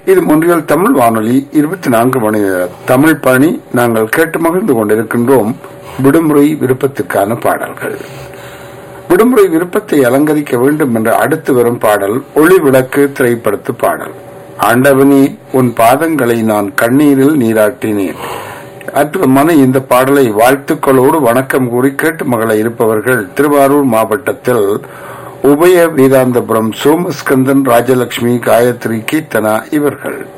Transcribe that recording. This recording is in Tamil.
இது முன்றியல் தமிழ் வானொலி இருபத்தி நான்கு மணி நேர தமிழ் பணி நாங்கள் கேட்டு மகிழ்ந்து கொண்டிருக்கின்றோம் விடுமுறை விருப்பத்திற்கான பாடல்கள் விடுமுறை விருப்பத்தை அலங்கரிக்க வேண்டும் என்ற அடுத்து வரும் பாடல் ஒளி விளக்கு திரைப்படத்து பாடல் ஆண்டவனே உன் பாதங்களை நான் கண்ணீரில் நீராட்டினேன் அற்புதமான இந்த பாடலை வாழ்த்துக்களோடு வணக்கம் கூறி கேட்டு மகள இருப்பவர்கள் திருவாரூர் மாவட்டத்தில் உபய வேதாந்தபுரம் சோமஸ்கந்தன் ராஜலட்சுமி காயத்ரி கீர்த்தனா இவர்கள்